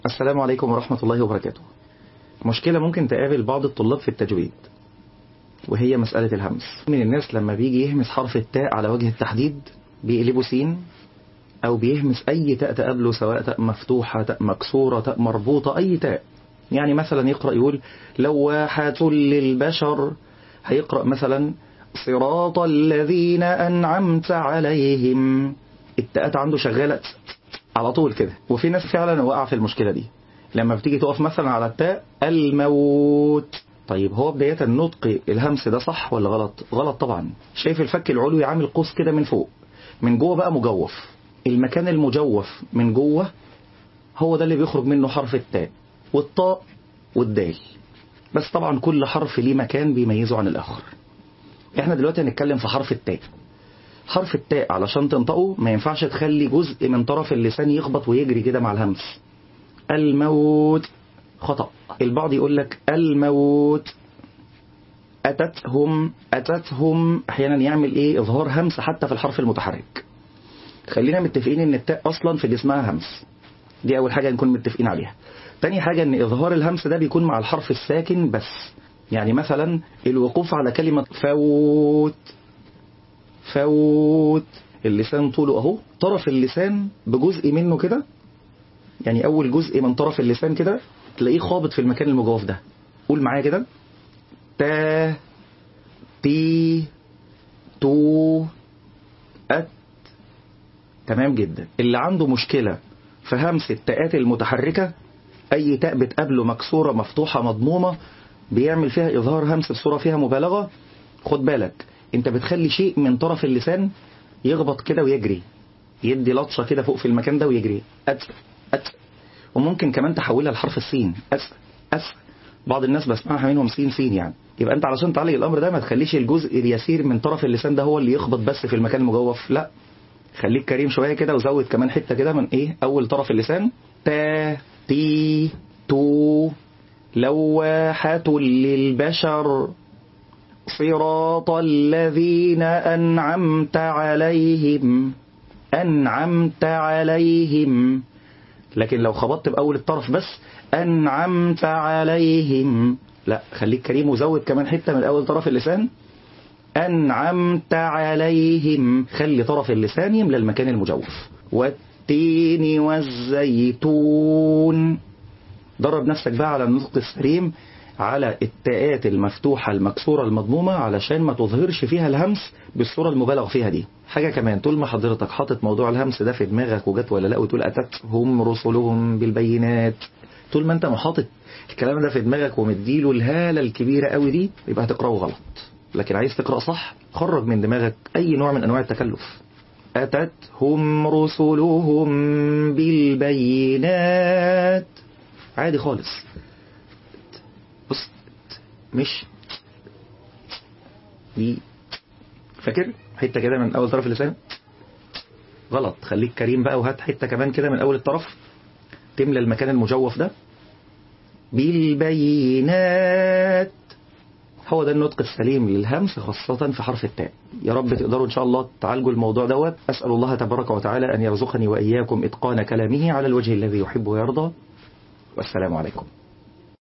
السلام عليكم ورحمة الله وبركاته مشكلة ممكن تقابل بعض الطلاب في التجويد وهي مسألة الهمس من الناس لما بيجي يهمس حرف التاء على وجه التحديد بيقلبه سين أو بيهمس أي تاء تقابله سواء تاء مفتوحة تاء مكسورة تاء مربوطة أي تاء يعني مثلا يقرأ يقول لواحة للبشر هيقرأ مثلا صراط الذين أنعمت عليهم التاءات عنده شغالة على طول كده وفي ناس فعلا وقع في المشكلة دي لما بتيجي تقف مثلا على التاء الموت طيب هو بداية النطق الهمس ده صح ولا غلط غلط طبعا شايف الفك العلوي عامل قوس كده من فوق من جوه بقى مجوف المكان المجوف من جوه هو ده اللي بيخرج منه حرف التاء والطاء والدال بس طبعا كل حرف ليه مكان بيميزه عن الآخر احنا دلوقتي هنتكلم في حرف التاء حرف التاء علشان تنطقه ما ينفعش تخلي جزء من طرف اللسان يخبط ويجري كده مع الهمس الموت خطأ البعض يقول لك الموت أتتهم أتتهم أحيانا يعمل إيه إظهار همس حتى في الحرف المتحرك خلينا متفقين إن التاء أصلا في اللي اسمها همس دي أول حاجة نكون متفقين عليها تاني حاجة إن إظهار الهمس ده بيكون مع الحرف الساكن بس يعني مثلا الوقوف على كلمة فوت فوت اللسان طوله اهو طرف اللسان بجزء منه كده يعني اول جزء من طرف اللسان كده تلاقيه خابط في المكان المجوف ده قول معايا كده تا تي تو ات تمام جدا اللي عنده مشكلة في همس التاءات المتحركة اي تاء بتقابله مكسورة مفتوحة مضمومة بيعمل فيها اظهار همس بصورة فيها مبالغة خد بالك انت بتخلي شيء من طرف اللسان يخبط كده ويجري يدي لطشة كده فوق في المكان ده ويجري أت أت وممكن كمان تحولها لحرف السين أس أس بعض الناس بسمعها منهم سين سين يعني يبقى انت علشان تعالج الامر ده ما تخليش الجزء اليسير من طرف اللسان ده هو اللي يخبط بس في المكان المجوف لا خليك كريم شوية كده وزود كمان حتة كده من ايه اول طرف اللسان تا تي تو لواحة للبشر صراط الذين أنعمت عليهم أنعمت عليهم لكن لو خبطت بأول الطرف بس أنعمت عليهم لا خليك كريم وزود كمان حتة من أول طرف اللسان أنعمت عليهم خلي طرف اللسان يملى المكان المجوف والتين والزيتون درب نفسك بقى على النطق السليم على التاءات المفتوحة المكسورة المضمومة علشان ما تظهرش فيها الهمس بالصورة المبالغ فيها دي حاجة كمان طول ما حضرتك حاطط موضوع الهمس ده في دماغك وجت ولا لا وتقول أتتهم رسلهم بالبينات طول ما انت محاطط الكلام ده في دماغك ومديله الهالة الكبيرة قوي دي يبقى هتقرأه غلط لكن عايز تقرأ صح خرج من دماغك أي نوع من أنواع التكلف أتتهم رسلهم بالبينات عادي خالص بص مش دي فاكر حته كده من اول طرف اللسان غلط خليك كريم بقى وهات حته كمان كده من اول الطرف تملى المكان المجوف ده بالبينات هو ده النطق السليم للهمس خاصة في حرف التاء يا رب تقدروا إن شاء الله تعالجوا الموضوع دوت أسأل الله تبارك وتعالى أن يرزقني وإياكم إتقان كلامه على الوجه الذي يحب ويرضى والسلام عليكم